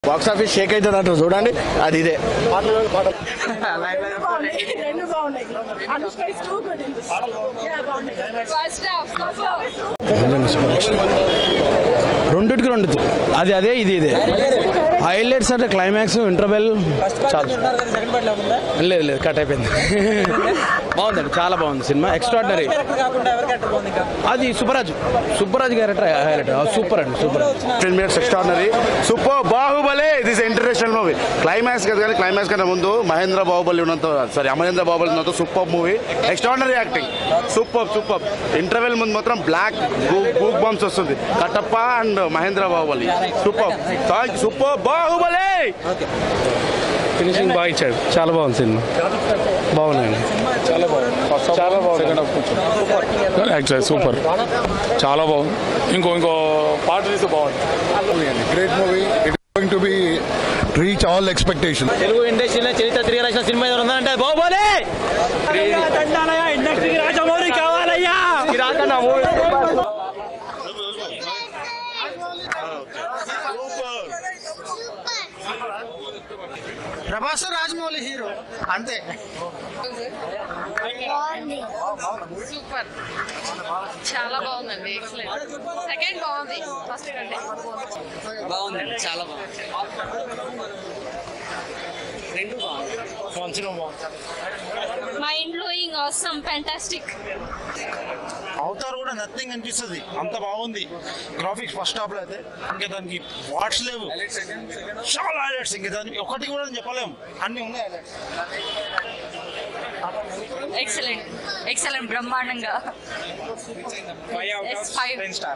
Box office Sheikh అవుతుంది అంటారు చూడండి అది ఇదే రెండు బాగున్నాయి Anushka is too good in this ya బాగున్నాయి ఫస్ట్ హాఫ్ రెండిటికి రెండు అది అదే ఇది ఇదే హైలైట్స్ అంటే క్లైమాక్స్ ఇంటర్వెల్ చాలు సెకండ్ పార్ట్ లేకుండా లేదు లేదు కట్ అయిపోయింది బాగుందండి చాలా బాగుంది సినిమా ఎక్స్ట్రాడినరీ క్యారెక్టర్ కాకుండా ఎవరి క్యారెక్టర్ బాగుంది ఇంకా అది Subbaraju Subbaraju character highlight super అండి super ten minutes extraordinary super Baahubali this international movie climax కదా కానీ క్లైమాక్స్ కన్నా ముందు మహేంద్ర బాహుబలి ఉన్నంత సారీ అమరేంద్ర బాహుబలి ఉన్నంత super movie extraordinary acting super super interval ముందు మాత్రం బ్లాక్ గూక్ బాంబ్స్ వస్తుంది Kattappa and Mahendra Baahubali super super Baahubali finishing బాగా ఇచ్చాడు చాలా బాగుంది సినిమా బాగున్నాయండి చాలా బాగుంది చాలా బాగుంది యాక్చువల్ సూపర్ చాలా బాగుంది ఇంకో ఇంకో పాట తీస్తే బాగుంది great movie. It's going to be reach all expectations. Telugu ఇండస్ట్రీలో చరిత్ర తిరిగి రాసిన సినిమా ఏదైనా ఉందంటే బాహుబలి ఇండస్ట్రీకి రాజమౌళి కావాలయ్యా ప్రభాస్ రాజమౌళి హీరో అంతే సూపర్ చాలా బాగుందండి ఎక్సలెంట్ సెకండ్ బాగుంది ఫస్ట్ కంటే బాగుంది చాలా బాగుంది mind blowing awesome fantastic Avatar కూడా నథింగ్ అనిపిస్తుంది అంత బాగుంది గ్రాఫిక్స్ ఫస్ట్ హాఫ్ లో అయితే ఇంకా దానికి వాట్స్ లేవు చాలా హైలైట్స్ ఇంకా దానికి ఒకటి కూడా చెప్పలేము అన్ని ఉన్నాయి highlights. ఎక్సలెంట్ ఎక్సలెంట్ బ్రహ్మాండంగా ఫైవ్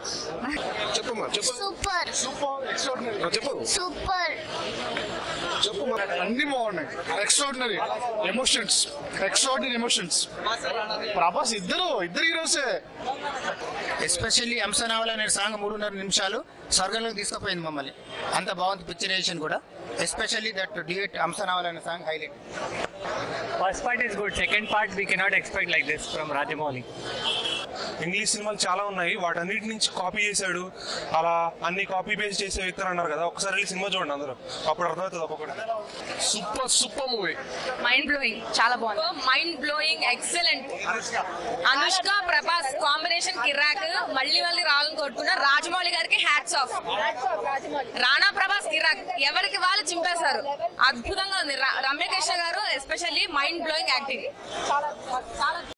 సూపర్ చెప్పు సూపర్ చెప్పు అన్ని బాగున్నాయి extraordinary emotions extraordinary emotions Prabhas ఇద్దరు ఇద్దరు హీరోసే ఎస్పెషల్లీ అంశనావల్ అనే సాంగ్ మూడున్నర నిమిషాలు స్వర్గంలోకి తీసుకుపోయింది మమ్మల్ని అంత బాగుంది పిక్చరేషన్ కూడా ఎస్పెషల్లీ దట్ డ్యూట్ అంశనావల్ అనే song highlight first part is good second part we cannot expect like this from Rajamouli English సినిమాలు చాలా ఉన్నాయి వాటన్నిటి నుంచి కాపీ చేశాడు అలా అన్ని కాపీ పేస్ట్ చేసే వ్యక్తులు అన్నారు కదా ఒకసారి వెళ్ళి సినిమా చూడండి అందరూ అప్పుడు అర్థమవుతుంది ఒక్కొక్కటి super super movie mind blowing చాలా బాగుంది mind blowing excellent Anushka Prabhas combination కిరాక్ మళ్ళీ మళ్ళీ రావాలని కోరుకున్నా రాజమౌళి గారికి హ్యాట్స్ ఆఫ్ రాణా ప్రభాస్ కిరాక్ ఎవరికి వాళ్ళు చింపేశారు అద్భుతంగా ఉంది ర- రమ్యకృష్ణ గారు ఎస్పెషల్లీ మైండ్ బ్లోయింగ్ యాక్టింగ్